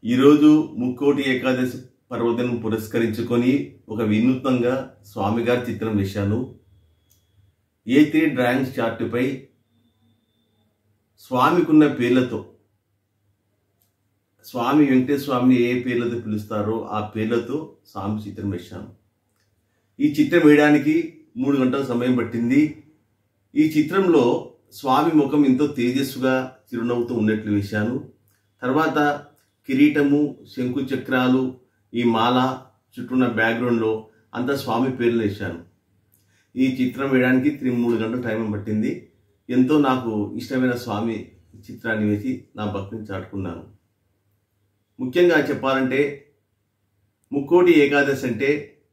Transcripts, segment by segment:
ఈరోజు ముక్కోటి ఏకాదశి పర్వదినం పురస్కరించుకొని ఒక వినూత్నంగా స్వామిగారి చిత్రం వేశాను ఏ త్రీ డ్రాయింగ్ చార్టుపై స్వామికున్న పేర్లతో స్వామి వెంకటేశ్వర స్వామిని ఏ పేర్లతో పిలుస్తారో ఆ పేర్లతో స్వామి చిత్రం వేశాను ఈ చిత్రం వేయడానికి మూడు గంటల సమయం పట్టింది ఈ చిత్రంలో స్వామి ముఖం ఎంతో తేజస్సుగా చిరునవ్వుతూ ఉన్నట్లు వేశాను తర్వాత కిరీటము శంకు చక్రాలు ఈ మాల చుట్టూన్న బ్యాక్గ్రౌండ్లో అంతా స్వామి పేర్లు వేశాను ఈ చిత్రం వేయడానికి త్రీ మూడు గంటల టైం పట్టింది ఎంతో నాకు ఇష్టమైన స్వామి చిత్రాన్ని వేసి నా భక్తిని చాటుకున్నాను ముఖ్యంగా చెప్పాలంటే ముక్కోటి ఏకాదశి అంటే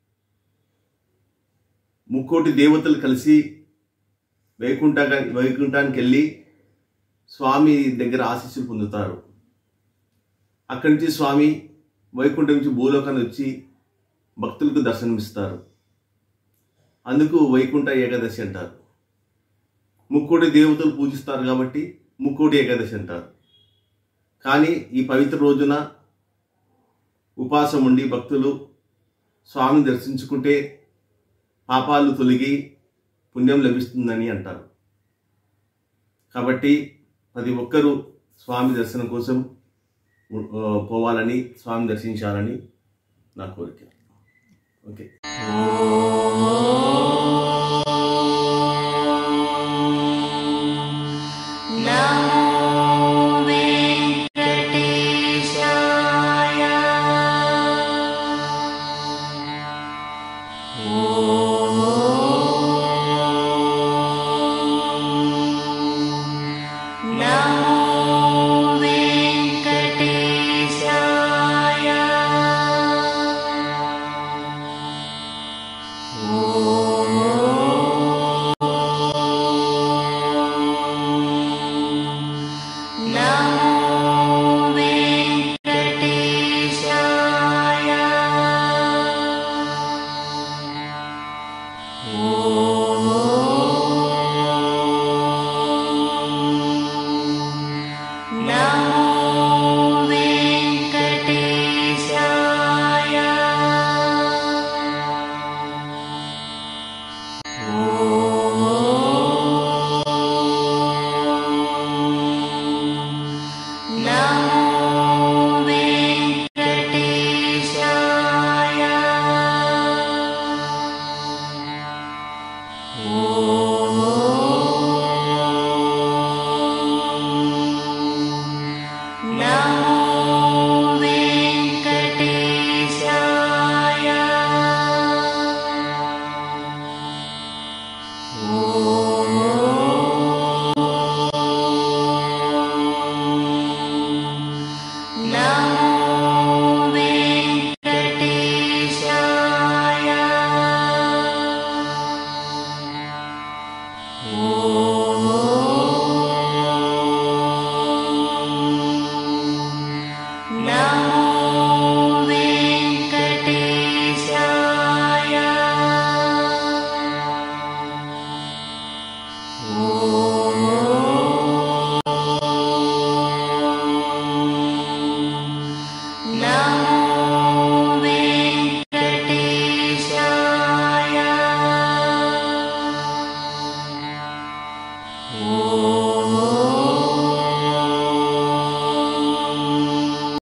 ముక్కోటి దేవతలు కలిసి వైకుంఠ వైకుంఠానికి వెళ్ళి స్వామి దగ్గర ఆశీస్సులు పొందుతారు అక్కడి నుంచి స్వామి వైకుంఠం నుంచి భూలోకాన్ని వచ్చి భక్తులకు దర్శనమిస్తారు అందుకు వైకుంఠ ఏకాదశి అంటారు ముక్కోటి దేవతలు పూజిస్తారు కాబట్టి ముక్కోటి ఏకాదశి అంటారు కానీ ఈ పవిత్ర రోజున ఉపాసం ఉండి భక్తులు స్వామిని దర్శించుకుంటే పాపాలు తొలగి పుణ్యం లభిస్తుందని అంటారు కాబట్టి ప్రతి ఒక్కరూ స్వామి దర్శనం కోసం ఆ, పోవాలని స్వామి దర్శించాలని నా కోరిక ఓకే ఓం